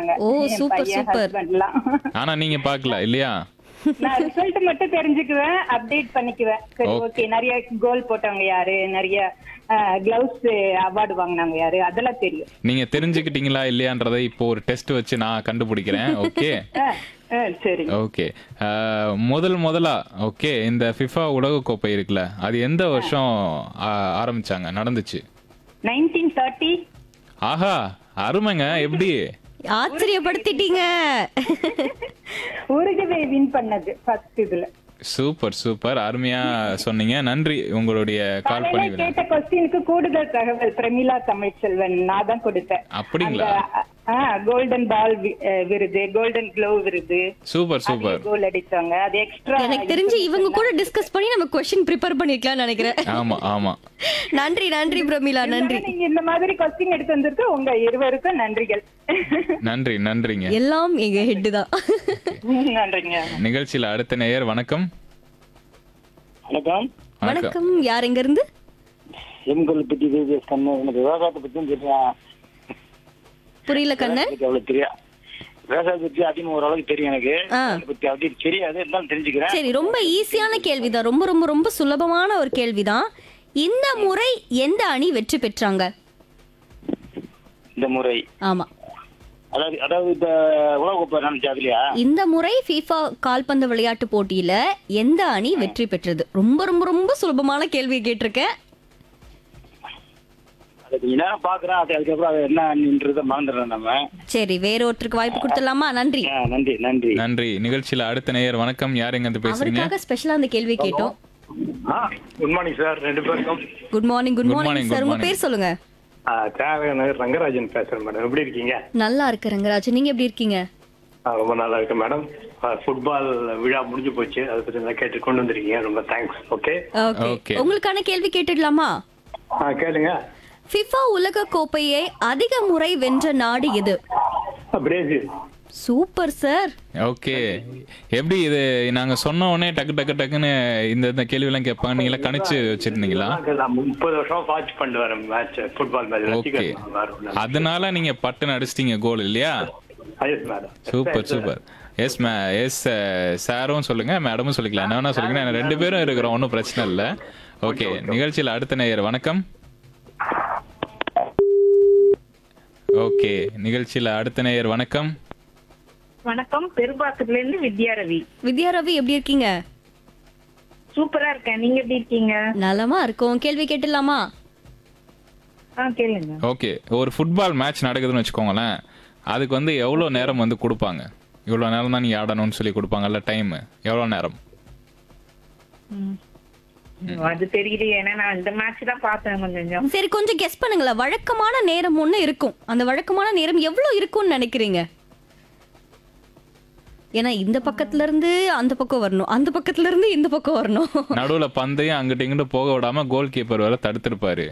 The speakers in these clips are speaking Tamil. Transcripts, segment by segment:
பாக்குறாங்க ஓ, என் சூப்பர், பையன், சூப்பர். husband எல்லாம். ஆனா நீங்க பார்க்கல இல்லையா நான் ரிசல்ட் மட்டும் தெரிஞ்சுக்குவேன் அப்டேட் பண்ணிக்குவேன் சரி Okay. ஓகே நிறைய கோல் போட்டவங்க யாரு நிறைய கிளவுஸ் அவார்டு வாங்குனவங்க யாரு அதெல்லாம் தெரியும் நீங்க தெரிஞ்சுக்கிட்டீங்களா இல்லையான்றதை இப்போ ஒரு டெஸ்ட் வச்சு நான் கண்டுபிடிக்கிறேன் ஓகே ஆ, ஆ, சரி ஓகே முதல் முதலா ஓகே இந்த ஃபிஃபா உலகக்கோப்பை இருக்குல்ல அது எந்த வருஷம் ஆ, ஆரம்பிச்சாங்க நடந்துச்சு நைன்டீன் தேர்ட்டி ஆஹா அருமைங்க எப்படி ஆச்சரியப்படுத்திட்டீங்க உருகுவே வின் பண்ணது ஃபர்ஸ்ட் இதுல சூப்பர் சூப்பர் அருமையா சொன்னீங்க நன்றி உங்களுடைய கால் காலையில பண்ணி கேட்ட கொஸ்டினுக்கு கூடுதல் தகவல் பிரமிளா தமிழ்செல்வன் நான் தான் கொடுத்தேன் அப்படிங்களா கோல்டன் பால் விருது கோல்டன் க்ளோ விருது சூப்பர் சூப்பர் கோல் அடிச்சாங்க அது எக்ஸ்ட்ரா எனக்கு தெரிஞ்சு இவங்க கூட டிஸ்கஸ் பண்ணி நம்ம கொஸ்டின் ப்ரிப்பேர் பண்ணிருக்கலாம்னு நினைக்கிறேன் ஆமா ஆமா நன்றி நன்றி பிரமிளா நன்றி நீங்க இந்த மாதிரி கொஸ்டின் எடுத்து வந்திருக்கு உங்க இருவருக்கும் நன்றிகள் நன்றி நன்றிங்க எல்லாம் எங்க ஹெட் தான் நன்றிங்க நிகழ்ச்சியில அடுத்த நேயர் வணக்கம் வணக்கம் வணக்கம் வணக்கம் யார் எங்க இருந்து எம்கொல் பத்தி விஜய் கண்ணு எனக்கு விவசாயத்தை பத்தியும் தெரியும் புரியல கண்ணன் எனக்கு அவ்வளவு தெரியும் விவசாயத்தை பத்தி அதிகமா ஓரளவுக்கு தெரியும் எனக்கு ஆ. அதை பத்தி அப்படி தெரியாது இருந்தாலும் தெரிஞ்சுக்கிறேன் சரி ரொம்ப ஈஸியான கேள்விதான் ரொம்ப ரொம்ப ரொம்ப சுலபமான ஒரு கேள்விதான் இந்த முறை எந்த அணி வெற்றி பெற்றாங்க இந்த முறை ஆமா அதாவது அதாவது இந்த உலகக்கோப்பை நினைச்சு அதுலயா இந்த முறை FIFA கால்பந்து விளையாட்டு போட்டியில எந்த அணி வெற்றி பெற்றது ரொம்ப ரொம்ப ரொம்ப சுலபமான கேள்வி கேட்டிருக்கேன் அதை கொஞ்ச நேரம் பாக்குறேன் அது அதுக்கப்புறம் அது என்னன்றத மறந்துடுறோம் நம்ம சரி வேற ஒருத்தருக்கு வாய்ப்பு கொடுத்துடலாமா நன்றி ஆ, நன்றி நன்றி நன்றி நிகழ்ச்சியில அடுத்த நேயர் வணக்கம் யார் எங்க இருந்து பேசுறீங்க அவருக்காக ஸ்பெஷலா அந்த கேள்வி கேட்டோம் குட் மார்னிங் சார் ரெண்டு பேருக்கும் good morning good Good morning morning, sir good உங்க morning. பேர் சொல்லுங்க ஆ, தியாகராய நகர் ரங்கராஜன் பேசுறேன் மேடம் எப்படி இருக்கீங்க நல்லா இருக்கு ரங்கராஜ் நீங்க எப்படி இருக்கீங்க ஆ, ரொம்ப நல்லா இருக்கு மேடம் ஃபுட்பால் விழா முடிஞ்சு போச்சு அதை பத்தி நல்லா கேட்டு கொண்டு வந்திருக்கீங்க ரொம்ப தேங்க்ஸ் ஓகே ஓகே Okay. உங்களுக்கான கேள்வி கேட்டுடலாமா ஆ கேளுங்க ஃபிஃபா உலக கோப்பையை அதிக முறை வென்ற நாடு எது ஆ, பிரேசில் சூப்பர் சார் ஓகே எப்படி இது நாங்க சொன்ன உடனே டக்கு டக்கு டக்குன்னு இந்த இந்த கேள்வி எல்லாம் கேட்பாங்க நீங்களா கணிச்சு வச்சிருந்தீங்களா நான் முப்பது வருஷம் வாட்ச் பண்ணிட்டு வரேன் மேட்ச் ஃபுட்பால் மேட்ச் ஓகே அதனால நீங்க பட்டுன்னு அடிச்சிட்டீங்க கோல் இல்லையா yes madam super super yes மே எஸ் சாரும் சொல்லுங்க மேடமும் சொல்லிக்கலாம் என்ன வேணா சொல்லுங்க நான் ரெண்டு பேரும் இருக்கிறோம் ஒன்றும் பிரச்சனை இல்லை ஓகே நிகழ்ச்சியில் அடுத்த நேயர் வணக்கம் ஓகே நிகழ்ச்சியில் அடுத்த நேயர் வணக்கம் வணக்கம் பெரும்பாக்கத்துல இருந்து வித்யா ரவி வித்யா ரவி எப்படி இருக்கீங்க சூப்பரா இருக்கேன் நீங்க எப்படி இருக்கீங்க நலமா இருக்கும் கேள்வி கேட்டுடலாமா ஆ கேளுங்க ஓகே ஒரு ஃபுட்பால் மேட்ச் நடக்குதுன்னு வச்சுக்கோங்களேன் அதுக்கு வந்து எவ்வளோ நேரம் வந்து கொடுப்பாங்க இவ்வளோ நேரம் தான் நீ ஆடணும்னு சொல்லி கொடுப்பாங்கல்ல டைம் எவ்வளோ நேரம் அது தெரியலையே ஏன்னா நான் இந்த மேட்ச் தான் பார்த்தேன் கொஞ்சம் கொஞ்சம் சரி கொஞ்சம் கெஸ் பண்ணுங்களேன் வழக்கமான நேரம் ஒண்ணு இருக்கும் அந்த வழக்கமான நேரம் எவ்வளவு இருக்கும்னு நினைக்கிறீங்க ஏன்னா இந்த பக்கத்துல இருந்து அந்த பக்கம் வரணும் அந்த பக்கத்துல இருந்து இந்த பக்கம் வரணும் நடுவில் பந்தையும் அங்கிட்டு இங்கிட்டு போக விடாம கோல் கீப்பர் வேற தடுத்திருப்பாரு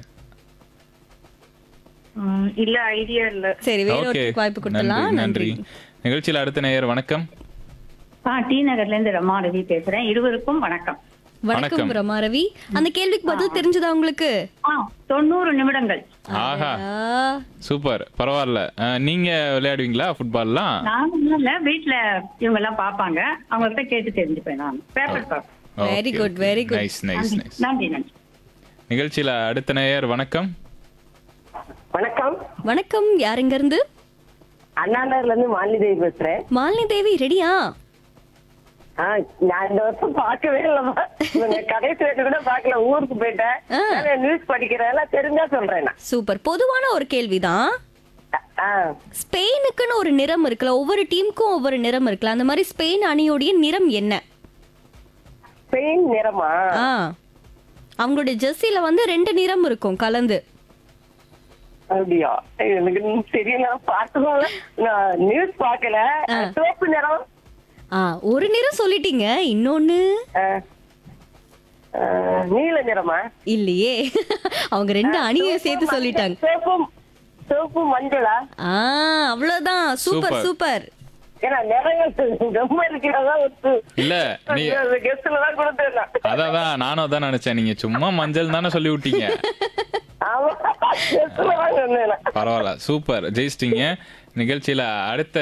ம், இல்ல ஐடியா இல்ல சரி வேற ஓகே ஒருத்தருக்கு வாய்ப்பு நன்றி கொடுத்துடலாம் நன்றி நிகழ்ச்சியில் அடுத்த நேயர் வணக்கம் ஆ டி நகர்ல இருந்து ரமா ரவி பேசுறேன் இருவருக்கும் வணக்கம் வணக்கம் வணக்கம். ரமா ரவி அந்த கேள்விக்கு பதில் தெரிஞ்சதா உங்களுக்கு ஆ தொண்ணூறு நிமிடங்கள் ஆஹா ஆ, சூப்பர் பரவாயில்ல அஹ், நீங்க விளையாடுவீங்களா ஃபுட்பால்லாம் நான் இல்ல வீட்டுல இவங்க எல்லாம் பாப்பாங்க அவங்க கிட்ட கேட்டு தெரிஞ்சுப்பேன் நான் பேப்பர் பார்ப்பேன் Very good, very good. Nice nice nice நன்றி நன்றி நிகழ்ச்சியில அடுத்த நேயர் வணக்கம் வணக்கம் வணக்கம் யார் எங்க இருந்து அண்ணாநகர்ல இருந்து மாலிதேவி பேசுறேன் மாலினி தேவி ரெடியா ஆ, நான் இந்த வருஷம் பார்க்கவே இல்லம்மா இவங்க கடைசி ரேட்டு கூட பார்க்கல ஊருக்கு போயிட்டேன் ஆ. நான் நியூஸ் படிக்கிறேன் எல்லாம் தெரிஞ்சா சொல்றேன் நான் சூப்பர் பொதுவான ஒரு கேள்விதான் ஆ, ஸ்பெயினுக்குன்னு ஒரு நிறம் இருக்குல்ல ஒவ்வொரு டீமுக்கும் ஒவ்வொரு நிறம் இருக்குல்ல அந்த மாதிரி ஸ்பெயின் அணியோடைய நிறம் என்ன ஸ்பெயின் நிறமா ஆ அவங்களுடைய ஜெர்சில வந்து ரெண்டு நிறம் இருக்கும் கலந்து அப்படியா எனக்கு இன்னும் தெரியல பார்த்துக்கோங்க நான் நியூஸ் பார்க்கல சிவப்பு நிறம் ஆ ஒரு நிறம் சொல்லிட்டீங்க இன்னொன்னு ஆ, ஆ, நீல நிறமா இல்லையே அவங்க ரெண்டு அணியை சேர்த்து சொல்லிட்டாங்க சிவப்பு சிவப்பு மஞ்சளா ஆ அவ்வளவுதான் சூப்பர் Super. சூப்பர் ஏன்னா நிறைய ரொம்ப இருக்கிறதா ஒரு இல்ல நீ கெஸ்ட்ல தான் கொடுத்தேன் நான். அதான் நானும் அதான் நினைச்சேன் நீங்க சும்மா மஞ்சள் தானே சொல்லி விட்டீங்க ஆமா கெஸ்ட்ல தான் சொன்னேன் நான். பரவாயில்ல சூப்பர் ஜெயிச்சிட்டீங்க நிகழ்ச்சியில அடுத்த